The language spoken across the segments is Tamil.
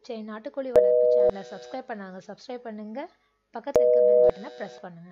சரி நாட்டுக்கோழி வளர்ப்பு சேனலை சப்ஸ்கிரைப் பண்ணாங்க சப்ஸ்கிரைப் பண்ணுங்க பக்கத்தில் இருக்க பெல் பட்டனை ப்ரெஸ் பண்ணுங்க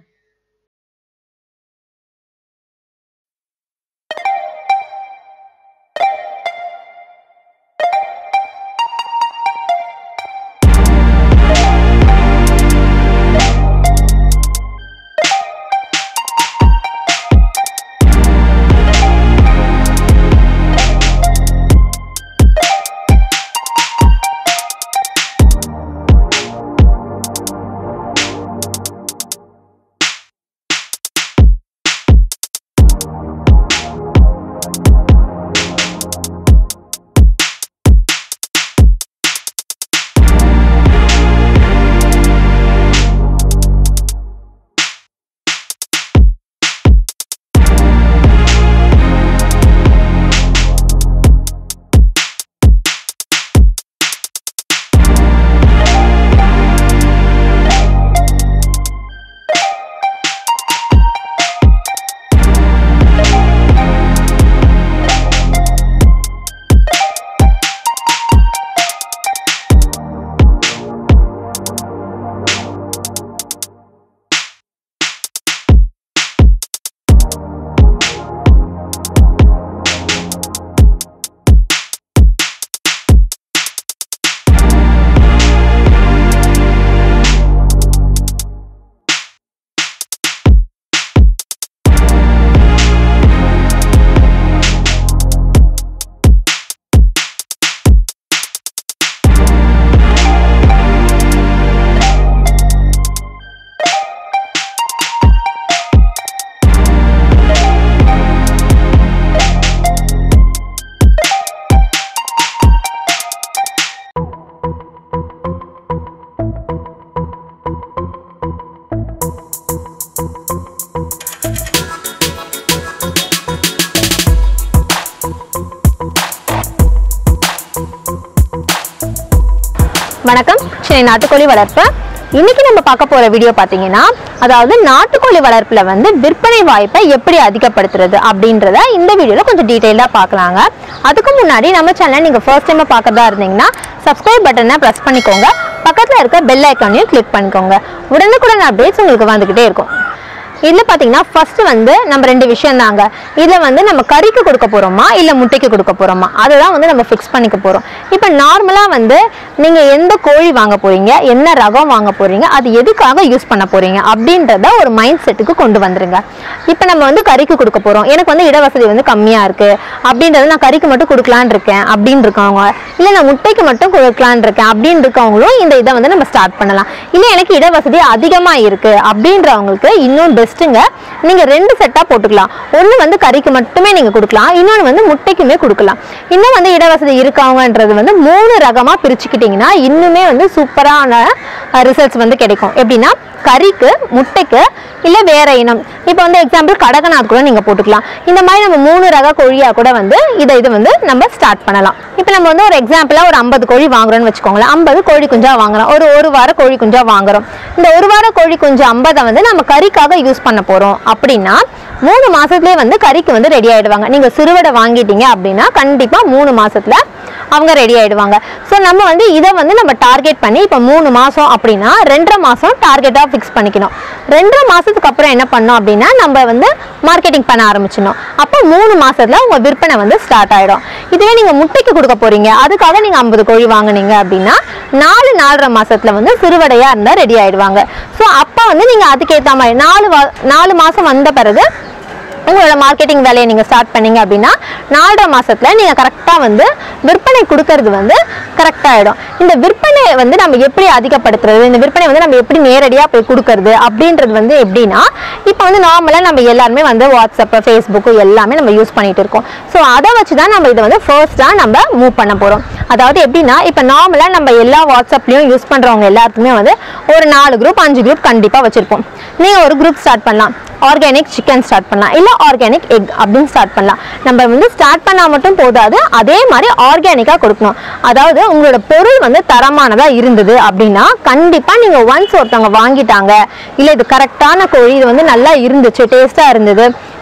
வணக்கம் சென்னை நாட்டுக்கோழி வளர்ப்பு இன்னைக்கு நம்ம பார்க்க போற வீடியோ பார்த்தீங்கன்னா அதாவது நாட்டுக்கோழி வளர்ப்புல வந்து விற்பனை வாய்ப்பை எப்படி அதிகப்படுத்துறது அப்படின்றத இந்த வீடியோல கொஞ்சம் டீட்டெயிலாக பார்க்கலாங்க அதுக்கு முன்னாடி நம்ம சேனல் நீங்க ஃபர்ஸ்ட் டைம் பார்க்கறதா இருந்தீங்கன்னா சப்ஸ்கிரைப் பட்டனை ப்ரெஸ் பண்ணிக்கோங்க பக்கத்துல இருக்க பெல் ஐக்கானையும் கிளிக் பண்ணிக்கோங்க உடனுக்குடன் அப்டேட்ஸ் உங்களுக்கு வந்துகிட்டே இருக்கும் இதில் பார்த்தீங்கன்னா ஃபர்ஸ்ட் வந்து நம்ம ரெண்டு விஷயம் தாங்க இதில் வந்து நம்ம கறிக்கு கொடுக்க போகிறோமா இல்லை முட்டைக்கு கொடுக்க போகிறோமா அதுதான் வந்து நம்ம ஃபிக்ஸ் பண்ணிக்க போகிறோம் இப்போ நார்மலாக வந்து நீங்கள் எந்த கோழி வாங்க போகிறீங்க என்ன ரகம் வாங்க போகிறீங்க அது எதுக்காக யூஸ் பண்ண போகிறீங்க அப்படின்றத ஒரு மைண்ட் செட்டுக்கு கொண்டு வந்துருங்க இப்போ நம்ம வந்து கறிக்கு கொடுக்க போகிறோம் எனக்கு வந்து இடவசதி வந்து கம்மியாக இருக்குது அப்படின்றது நான் கறிக்கு மட்டும் கொடுக்கலான் இருக்கேன் அப்படின்னு இருக்கவங்க இல்லை நான் முட்டைக்கு மட்டும் கொடுக்கலான் இருக்கேன் அப்படின்னு இருக்கவங்களும் இந்த இதை வந்து நம்ம ஸ்டார்ட் பண்ணலாம் இல்லை எனக்கு இடவசதி அதிகமாக இருக்குது அப்படின்றவங்களுக்கு இன்னும் பெஸ்ட்டுங்க நீங்கள் ரெண்டு செட்டாக போட்டுக்கலாம் ஒன்று வந்து கறிக்கு மட்டுமே நீங்கள் கொடுக்கலாம் இன்னொன்று வந்து முட்டைக்குமே கொடுக்கலாம் இன்னும் வந்து இடவசதி இருக்கவங்கன்றது வந்து மூணு ரகமாக பிரிச்சுக்கிட்டிங்கன்னா இன்னுமே வந்து சூப்பரான ரிசல்ட்ஸ் வந்து கிடைக்கும் எப்படின்னா கறிக்கு முட்டைக்கு இல்லை வேற இனம் இப்போ வந்து எக்ஸாம்பிள் கடகநாத் கூட நீங்கள் போட்டுக்கலாம் இந்த மாதிரி நம்ம மூணு ரக கோழியாக கூட வந்து இதை இது வந்து நம்ம ஸ்டார்ட் பண்ணலாம் இப்போ நம்ம வந்து ஒரு எக்ஸாம்பிளாக ஒரு ஐம்பது கோழி வாங்குறோம்னு வச்சுக்கோங்களேன் ஐம்பது கோழி குஞ்சா வாங்குறோம் ஒரு ஒரு வார கோழி குஞ்சா வாங்குறோம் இந்த ஒரு வார கோழி குஞ்சு ஐம்பதை வந்து நம்ம கறிக்காக யூஸ் பண்ண போகிறோம் அப்படின்னா மூணு மாசத்துலயே வந்து கறிக்கு வந்து ரெடி ஆயிடுவாங்க நீங்க சிறுவடை வாங்கிட்டீங்க அப்படின்னா கண்டிப்பா மூணு மாசத்துல அவங்க ரெடி ஆயிடுவாங்க ஸோ நம்ம வந்து இதை வந்து நம்ம டார்கெட் பண்ணி இப்போ மூணு மாசம் அப்படின்னா ரெண்டரை மாசம் டார்கெட்டாக ஃபிக்ஸ் பண்ணிக்கணும் ரெண்டரை மாசத்துக்கு அப்புறம் என்ன பண்ணோம் அப்படின்னா நம்ம வந்து மார்க்கெட்டிங் பண்ண ஆரம்பிச்சிடணும் அப்போ மூணு மாசத்துல உங்க விற்பனை வந்து ஸ்டார்ட் ஆயிடும் இதுவே நீங்க முட்டைக்கு கொடுக்க போறீங்க அதுக்காக நீங்க ஐம்பது கோழி வாங்குனீங்க அப்படின்னா நாலு நாலரை மாசத்துல வந்து சிறுவடையா இருந்தா ரெடி ஆயிடுவாங்க ஸோ அப்போ வந்து நீங்க அதுக்கேற்ற மாதிரி நாலு வா- நாலு மாசம் வந்த பிறகு உங்களோட மார்க்கெட்டிங் வேலையை நீங்கள் ஸ்டார்ட் பண்ணீங்க அப்படின்னா நாலரை மாசத்துல நீங்கள் கரெக்டாக வந்து விற்பனை கொடுக்கறது வந்து கரெக்டாகிடும் இந்த விற்பனை வந்து நம்ம எப்படி அதிகப்படுத்துறது இந்த விற்பனை வந்து நம்ம எப்படி நேரடியாக போய் கொடுக்கறது அப்படின்றது வந்து எப்படின்னா இப்போ வந்து நார்மலாக நம்ம எல்லாருமே வந்து வாட்ஸ்அப்பு ஃபேஸ்புக்கு எல்லாமே நம்ம யூஸ் பண்ணிட்டு இருக்கோம் ஸோ அதை வச்சு தான் நம்ம இதை வந்து ஃபர்ஸ்ட்டாக நம்ம மூவ் பண்ண போகிறோம் அதாவது எப்படின்னா இப்போ நார்மலாக நம்ம எல்லா வாட்ஸ்அப்லேயும் யூஸ் பண்ணுறவங்க எல்லாத்துக்குமே வந்து ஒரு நாலு குரூப் அஞ்சு குரூப் கண்டிப்பாக வச்சுருப்போம் நீங்கள் ஒரு குரூப் ஸ்டார்ட் பண்ணலாம் ஆர்கானிக் சிக்கன் ஸ்டார்ட் பண்ணலாம் இல்லை ஆர்கானிக் எக் அப்படின்னு ஸ்டார்ட் பண்ணலாம் நம்ம வந்து ஸ்டார்ட் பண்ணால் மட்டும் போதாது அதே மாதிரி ஆர்கானிக்காக கொடுக்கணும் அதாவது உங்களோட பொருள் வந்து தரமானதாக இருந்தது அப்படின்னா கண்டிப்பாக நீங்கள் ஒன்ஸ் ஒருத்தவங்க வாங்கிட்டாங்க இல்லை இது கரெக்டான கோழி இது வந்து நல்லா இருந்துச்சு டேஸ்ட்டாக இருந்தது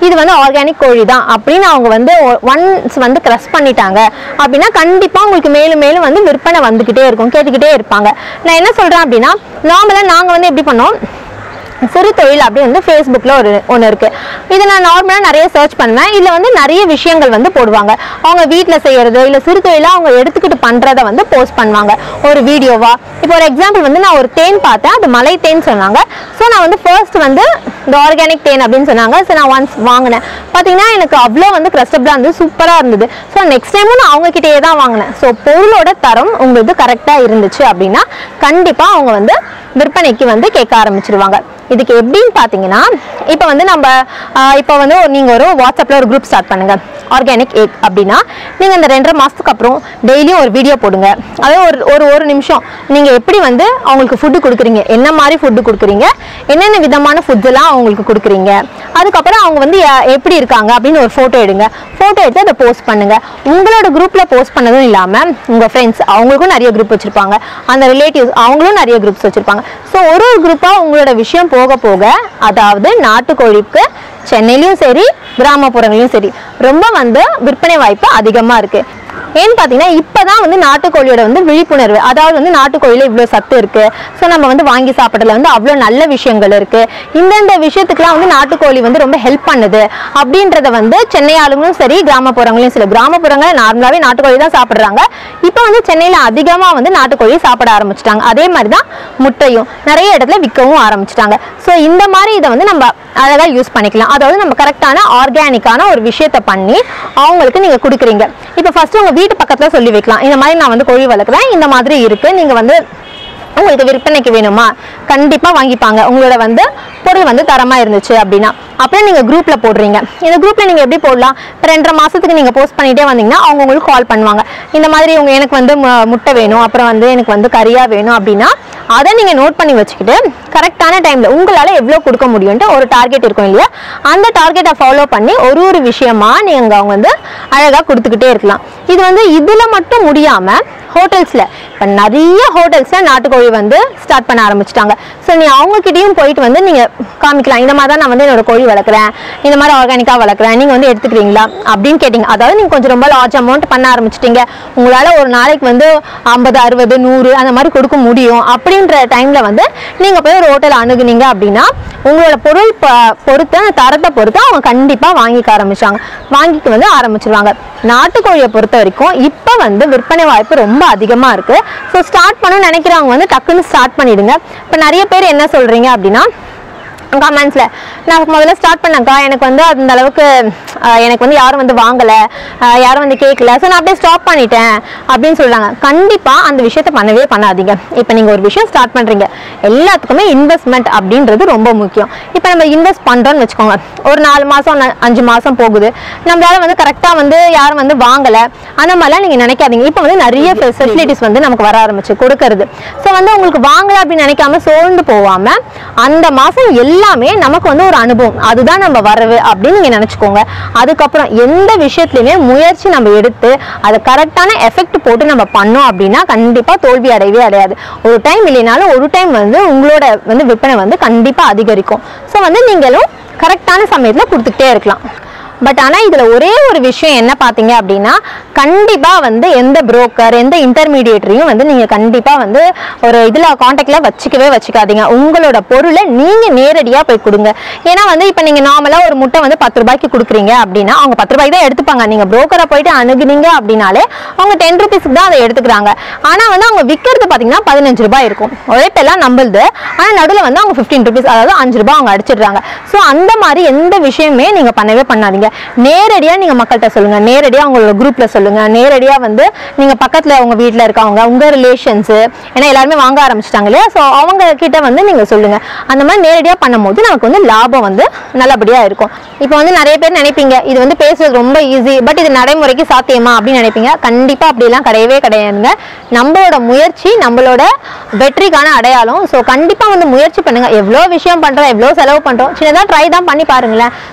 இது வந்து ஆர்கானிக் கோழி தான் அப்படின்னு அவங்க வந்து ஒன்ஸ் வந்து க்ரஷ் பண்ணிட்டாங்க அப்படின்னா கண்டிப்பாக உங்களுக்கு மேலும் மேலும் வந்து விற்பனை வந்துக்கிட்டே இருக்கும் கேட்டுக்கிட்டே இருப்பாங்க நான் என்ன சொல்கிறேன் அப்படின்னா நார்மலாக நாங்கள் வந்து எப்படி பண்ணோம் சிறு தொழில் அப்படி வந்து ஃபேஸ்புக்கில் ஒரு ஒன்று இருக்குது இது நான் நார்மலாக நிறைய சர்ச் பண்ணுவேன் இதில் வந்து நிறைய விஷயங்கள் வந்து போடுவாங்க அவங்க வீட்டில் செய்கிறது இல்லை சிறு தொழிலாக அவங்க எடுத்துக்கிட்டு பண்ணுறத வந்து போஸ்ட் பண்ணுவாங்க ஒரு வீடியோவா இப்போ ஒரு எக்ஸாம்பிள் வந்து நான் ஒரு தேன் பார்த்தேன் அது மலை தேன் சொன்னாங்க ஸோ நான் வந்து ஃபர்ஸ்ட் வந்து இந்த ஆர்கானிக் தேன் அப்படின்னு சொன்னாங்க ஸோ நான் ஒன்ஸ் வாங்கினேன் பார்த்தீங்கன்னா எனக்கு அவ்வளோ வந்து க்ரஸ்டபிளாக இருந்தது சூப்பராக இருந்தது ஸோ நெக்ஸ்ட் டைமும் நான் அவங்க கிட்டேயே தான் வாங்கினேன் ஸோ பொருளோட தரம் உங்களுக்கு கரெக்டாக இருந்துச்சு அப்படின்னா கண்டிப்பாக அவங்க வந்து விற்பனைக்கு வந்து கேட்க ஆரம்பிச்சிருவாங்க இதுக்கு எப்படின்னு பார்த்தீங்கன்னா இப்போ வந்து நம்ம ஆஹ் இப்போ வந்து ஒரு- நீங்க ஒரு வாட்ஸ்அப்ல ஒரு குரூப் ஸ்டார்ட் பண்ணுங்க ஆர்கானிக் எக் அப்படின்னா நீங்க இந்த ரெண்டரை மாசத்துக்கு அப்புறம் டெய்லியும் ஒரு வீடியோ போடுங்க அதே ஒரு ஒரு ஒரு நிமிஷம் நீங்க எப்படி வந்து அவங்களுக்கு ஃபுட்டு கொடுக்குறீங்க என்ன மாதிரி ஃபுட்டு கொடுக்குறீங்க என்னென்ன விதமான ஃபுட்ஸ் எல்லாம் அவங்களுக்கு கொடுக்குறீங்க அதுக்கப்புறம் அவங்க வந்து எ- எப்படி இருக்காங்க அப்படின்னு ஒரு ஃபோட்டோ எடுங்க ஃபோட்டோ எடுத்து அதை போஸ்ட் பண்ணுங்க உங்களோட குரூப்ல போஸ்ட் பண்ணதும் இல்லாம உங்க ஃப்ரெண்ட்ஸ் அவங்களுக்கும் நிறைய குரூப் வச்சிருப்பாங்க அந்த ரிலேட்டிவ்ஸ் அவங்களும் நிறைய குரூப்ஸ் வச்சிருப்பாங்க ஸோ ஒரு ஒரு குரூப்பா உங்களோட விஷயம் போக போக அதாவது நாட்டுக்கோழிக்கு சென்னையிலயும் சரி கிராமப்புறங்களையும் சரி ரொம்ப வந்து விற்பனை வாய்ப்பு அதிகமா இருக்கு ஏன்னு பார்த்தீங்கன்னா இப்பதான் வந்து நாட்டுக்கோழியோட வந்து விழிப்புணர்வு அதாவது வந்து நாட்டுக்கோழியில இவ்வளோ சத்து இருக்கு ஸோ நம்ம வந்து வாங்கி சாப்பிட்றதுல வந்து அவ்வளோ நல்ல விஷயங்கள் இருக்கு இந்தந்த விஷயத்துக்குலாம் வந்து நாட்டுக்கோழி வந்து ரொம்ப ஹெல்ப் பண்ணுது அப்படின்றத வந்து சென்னை ஆளுங்களும் சரி கிராமப்புறங்களையும் சரி கிராமப்புறங்கள் நார்மலாகவே நாட்டுக்கோழி தான் சாப்பிட்றாங்க இப்போ வந்து சென்னையில் அதிகமாக வந்து நாட்டுக்கோழி சாப்பிட ஆரம்பிச்சிட்டாங்க அதே மாதிரி தான் முட்டையும் நிறைய இடத்துல விற்கவும் ஆரம்பிச்சிட்டாங்க ஸோ இந்த மாதிரி இதை வந்து நம்ம அழகாக யூஸ் பண்ணிக்கலாம் அதாவது நம்ம கரெக்டான ஆர்கானிக்கான ஒரு விஷயத்த பண்ணி அவங்களுக்கு நீங்கள் கொடுக்குறீங்க இப்போ ஃபர்ஸ்ட் உங்கள் வீட்டு பக்கத்தில் சொல்லி வைக்கலாம் இந்த மாதிரி நான் வந்து கோழி வளர்க்குறேன் இந்த மாதிரி இருக்குது நீங்கள் வந்து உங்களுக்கு விற்பனைக்கு வேணுமா கண்டிப்பா வாங்கிப்பாங்க உங்களோட வந்து பொருள் வந்து தரமா இருந்துச்சு அப்படின்னா அப்புறம் நீங்க குரூப்ல போடுறீங்க இந்த குரூப்ல நீங்க எப்படி போடலாம் இப்போ ரெண்டரை மாசத்துக்கு நீங்க போஸ்ட் பண்ணிட்டே வந்தீங்கன்னா அவங்க உங்களுக்கு கால் பண்ணுவாங்க இந்த மாதிரி உங்க எனக்கு வந்து மு- முட்டை வேணும் அப்புறம் வந்து எனக்கு வந்து கறியா வேணும் அப்படின்னா அதை நீங்க நோட் பண்ணி வச்சுக்கிட்டு கரெக்டான டைம்ல உங்களால எவ்வளவு கொடுக்க முடியும்ட்டு ஒரு டார்கெட் இருக்கும் இல்லையா அந்த டார்கெட்டை ஃபாலோ பண்ணி ஒரு ஒரு விஷயமா நீங்க அவங்க வந்து அழகா கொடுத்துக்கிட்டே இருக்கலாம் இது வந்து இதுல மட்டும் முடியாம ஹோட்டல்ஸ்ல இப்போ நிறைய ஹோட்டல்ஸ்ல நாட்டுக்கோழி வந்து ஸ்டார்ட் பண்ண ஆரம்பிச்சிட்டாங்க ஸோ நீ அவங்க கிட்டயும் போயிட்டு வந்து நீங்க காமிக்கலாம் இந்த மாதிரி தான் நான் வந்து என்னோட கோழி வளர்க்குறேன் இந்த மாதிரி ஆர்கானிக்கா வளர்க்குறேன் நீங்க வந்து எடுத்துக்கிறீங்களா அப்படின்னு கேட்டீங்க அதாவது நீங்க கொஞ்சம் ரொம்ப லார்ஜ் அமௌண்ட் பண்ண ஆரம்பிச்சிட்டீங்க உங்களால ஒரு நாளைக்கு வந்து ஐம்பது அறுபது நூறு அந்த மாதிரி கொடுக்க முடியும் அப்படின்ற டைம்ல வந்து நீங்க போய் ஒரு ஹோட்டல் அணுகுனீங்க அப்படின்னா உங்களோட பொருள் ப- பொறுத்து அந்த தரத்தை பொறுத்து அவங்க கண்டிப்பா வாங்கிக்க ஆரம்பிச்சாங்க வாங்கிட்டு வந்து ஆரம்பிச்சிருவாங்க நாட்டுக்கோழியை பொறுத்த வரைக்கும் இப்போ வந்து விற்பனை வாய்ப்பு ரொம்ப அதிகமா இருக்கு ஸோ ஸ்டார்ட் பண்ணணும்னு நினைக்கிறவங்க வந்து டக்குன்னு ஸ்டார்ட் பண்ணிடுங்க இப்போ நிறைய பேர் என்ன சொல்றீங்க அப்படின்னா கமெண்ட்ஸில் நான் முதல்ல ஸ்டார்ட் பண்ணேன்க்கா எனக்கு வந்து அந்த அளவுக்கு அஹ், எனக்கு வந்து யாரும் வந்து வாங்கலை அஹ், யாரும் வந்து கேட்கல ஸோ நான் அப்படியே ஸ்டாப் பண்ணிட்டேன் அப்படின்னு சொல்றாங்க கண்டிப்பாக அந்த விஷயத்த பண்ணவே பண்ணாதீங்க இப்போ நீங்கள் ஒரு விஷயம் ஸ்டார்ட் பண்ணுறீங்க எல்லாத்துக்குமே இன்வெஸ்ட்மெண்ட் அப்படின்றது ரொம்ப முக்கியம் இப்போ நம்ம இன்வெஸ்ட் பண்ணுறோன்னு வச்சுக்கோங்க ஒரு நாலு மாதம் அஞ்சு மாதம் போகுது நம்மளால வந்து கரெக்டாக வந்து யாரும் வந்து வாங்கலை அந்த மாதிரிலாம் நீங்கள் நினைக்காதீங்க இப்போ வந்து நிறைய ஃபெசிலிட்டிஸ் வந்து நமக்கு வர ஆரம்பிச்சு கொடுக்கறது ஸோ வந்து உங்களுக்கு வாங்கலை அப்படின்னு நினைக்காம சோர்ந்து போகாம அந்த மாசம் எல்லாமே நமக்கு வந்து ஒரு அனுபவம் அதுதான் நம்ம வரவு அப்படின்னு நீங்க நினைச்சுக்கோங்க அதுக்கப்புறம் எந்த விஷயத்துலையுமே முயற்சி நம்ம எடுத்து அதை கரெக்டான எஃபெக்ட் போட்டு நம்ம பண்ணோம் அப்படின்னா கண்டிப்பா தோல்வி அடையவே அடையாது ஒரு டைம் இல்லைனாலும் ஒரு டைம் வந்து உங்களோட வந்து விற்பனை வந்து கண்டிப்பா அதிகரிக்கும் ஸோ வந்து நீங்களும் கரெக்டான சமயத்துல கொடுத்துக்கிட்டே இருக்கலாம் பட் ஆனால் இதில் ஒரே ஒரு விஷயம் என்ன பார்த்தீங்க அப்படின்னா கண்டிப்பாக வந்து எந்த புரோக்கர் எந்த இன்டர்மீடியேட்டரையும் வந்து நீங்கள் கண்டிப்பாக வந்து ஒரு இதில் காண்டாக்டில் வச்சுக்கவே வச்சுக்காதீங்க உங்களோட பொருளை நீங்கள் நேரடியாக போய் கொடுங்க ஏன்னா வந்து இப்போ நீங்கள் நார்மலாக ஒரு முட்டை வந்து பத்து ரூபாய்க்கு கொடுக்குறீங்க அப்படின்னா அவங்க பத்து ரூபாய்க்கு தான் எடுத்துப்பாங்க நீங்கள் புரோக்கரை போயிட்டு அணுகுனீங்க அப்படின்னாலே அவங்க டென் ருபீஸ்க்கு தான் அதை எடுத்துக்கிறாங்க ஆனால் வந்து அவங்க விற்கிறது பார்த்தீங்கன்னா பதினஞ்சு ரூபாய் இருக்கும் உழைப்பெல்லாம் நம்புது ஆனால் நடுவில் வந்து அவங்க ஃபிஃப்டீன் ருபீஸ் அதாவது அஞ்சு ரூபாய் அவங்க அடிச்சிடுறாங்க ஸோ அந்த மாதிரி எந்த விஷயமே நீங்கள் பண்ணவே பண்ணாதீங்க நேரடியாக நீங்கள் மக்கள்கிட்ட சொல்லுங்க நேரடியாக உங்களோட குரூப்பில் சொல்லுங்க நேரடியாக வந்து நீங்கள் பக்கத்தில் உங்கள் வீட்டில் இருக்கவங்க உங்கள் ரிலேஷன்ஸு ஏன்னா எல்லாருமே வாங்க ஆரம்பிச்சிட்டாங்க இல்லையா ஸோ அவங்க கிட்ட வந்து நீங்கள் சொல்லுங்க அந்த மாதிரி நேரடியாக பண்ணும்போது நமக்கு வந்து லாபம் வந்து நல்லபடியாக இருக்கும் இப்போ வந்து நிறைய பேர் நினைப்பீங்க இது வந்து பேசுறது ரொம்ப ஈஸி பட் இது நடைமுறைக்கு சாத்தியமா அப்படின்னு நினைப்பீங்க கண்டிப்பாக அப்படிலாம் கிடையவே கிடையாதுங்க நம்மளோட முயற்சி நம்மளோட வெற்றிக்கான அடையாளம் ஸோ கண்டிப்பாக வந்து முயற்சி பண்ணுங்க எவ்வளோ விஷயம் பண்ணுறோம் எவ்வளோ செலவு பண்ணுறோம் சின்னதாக ட்ரை தான் பண்ணி பாருங்களேன்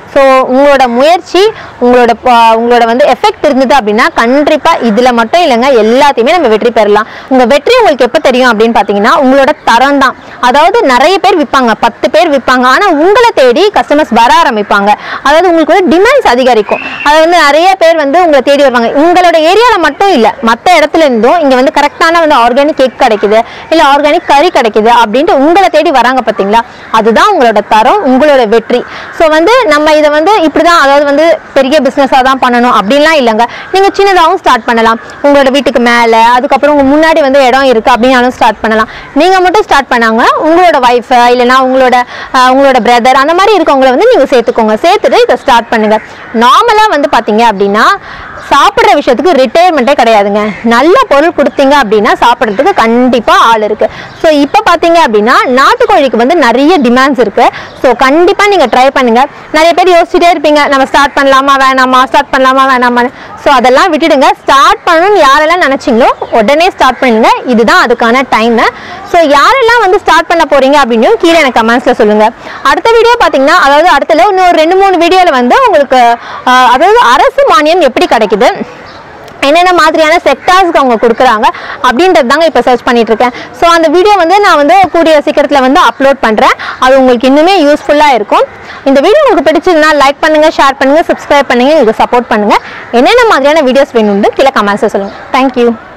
ஸோ உங்களோட முயற்சி உங்களோட ப- உங்களோட வந்து எஃபெக்ட் இருந்தது அப்படின்னா கண்டிப்பா இதுல மட்டும் இல்லைங்க எல்லாத்தையுமே நம்ம வெற்றி பெறலாம் உங்க வெற்றி உங்களுக்கு எப்போ தெரியும் அப்படின்னு பார்த்தீங்கன்னா உங்களோட தரம் தான் அதாவது நிறைய பேர் விற்பாங்க பத்து பேர் விற்பாங்க ஆனா உங்களை தேடி கஸ்டமர்ஸ் வர ஆரம்பிப்பாங்க அதாவது உங்களுக்கு வந்து டிமாண்ட்ஸ் அதிகரிக்கும் அது வந்து நிறைய பேர் வந்து உங்களை தேடி வருவாங்க உங்களோட ஏரியால மட்டும் இல்ல மற்ற இடத்துல இருந்தும் இங்க வந்து கரெக்டான வந்து ஆர்கானிக் கேக் கிடைக்குது இல்ல ஆர்கானிக் கறி கிடைக்குது அப்படின்ட்டு உங்களை தேடி வராங்க பாத்தீங்களா அதுதான் உங்களோட தரம் உங்களோட வெற்றி ஸோ வந்து நம்ம இதை வந்து இப்படிதான் அதாவது வந்து பெரிய பிசினஸாக தான் பண்ணணும் அப்படின்லாம் இல்லைங்க நீங்க சின்னதாகவும் ஸ்டார்ட் பண்ணலாம் உங்களோட வீட்டுக்கு மேல அதுக்கப்புறம் உங்க முன்னாடி வந்து இடம் இருக்கு அப்படின்னாலும் ஸ்டார்ட் பண்ணலாம் நீங்க மட்டும் ஸ்டார்ட் பண்ணாங்க உங்களோட ஒய்ஃப் இல்லைன்னா உங்களோட அஹ், உங்களோட பிரதர் அந்த மாதிரி இருக்கவங்கள வந்து நீங்க சேர்த்துக்கோங்க சேர்த்துட்டு இதை ஸ்டார்ட் பண்ணுங்க நார்மலா வந்து பாத்தீங்க அப்படின்னா சாப்பிட்ற விஷயத்துக்கு ரிட்டையர்மெண்ட்டே கிடையாதுங்க நல்ல பொருள் கொடுத்தீங்க அப்படின்னா சாப்பிட்றதுக்கு கண்டிப்பா ஆள் இருக்கு ஸோ இப்போ பார்த்தீங்க அப்படின்னா நாட்டுக்கோழிக்கு வந்து நிறைய டிமாண்ட்ஸ் இருக்கு ஸோ கண்டிப்பா நீங்க ட்ரை பண்ணுங்க நிறைய பேர் யோசிச்சுட்டே இருப்பீங்க நம்ம ஸ்டார்ட் பண்ணலாமா வேணாமா ஸ்டார்ட் பண்ணலாமா வேணாமான்னு ஸோ அதெல்லாம் விட்டுடுங்க ஸ்டார்ட் பண்ணணும்னு யாரெல்லாம் நினைச்சீங்களோ உடனே ஸ்டார்ட் பண்ணுங்க இதுதான் அதுக்கான டைம் ஸோ யாரெல்லாம் வந்து ஸ்டார்ட் பண்ண போறீங்க அப்படின்னு கீழே எனக்கு கமெண்ட்ஸ்ல சொல்லுங்க அடுத்த வீடியோ பார்த்தீங்கன்னா அதாவது அடுத்தல இன்னும் ஒரு ரெண்டு மூணு வீடியோல வந்து உங்களுக்கு ஆஹ், அதாவது அரசு மானியம் எப்படி கிடைக்குது என்னென்ன மாதிரியான செக்டார்ஸ்க்கு அவங்க கொடுக்குறாங்க அப்படின்றது தாங்க இப்போ சர்ச் பண்ணிட்டு இருக்கேன் ஸோ அந்த வீடியோ வந்து நான் வந்து கூடிய சீக்கிரத்தில் வந்து அப்லோட் பண்ணுறேன் அது உங்களுக்கு இன்னுமே யூஸ்ஃபுல்லாக இருக்கும் இந்த வீடியோ உங்களுக்கு பிடிச்சதுன்னா லைக் பண்ணுங்க ஷேர் பண்ணுங்க சப்ஸ்கிரைப் பண்ணுங்க எனக்கு சப்போர்ட் பண்ணுங்க என்னென்ன மாதிரியான வீடியோஸ் வேணும்னு கீழே கமெண்ட்ஸை சொல்லுங்க தேங்க்யூ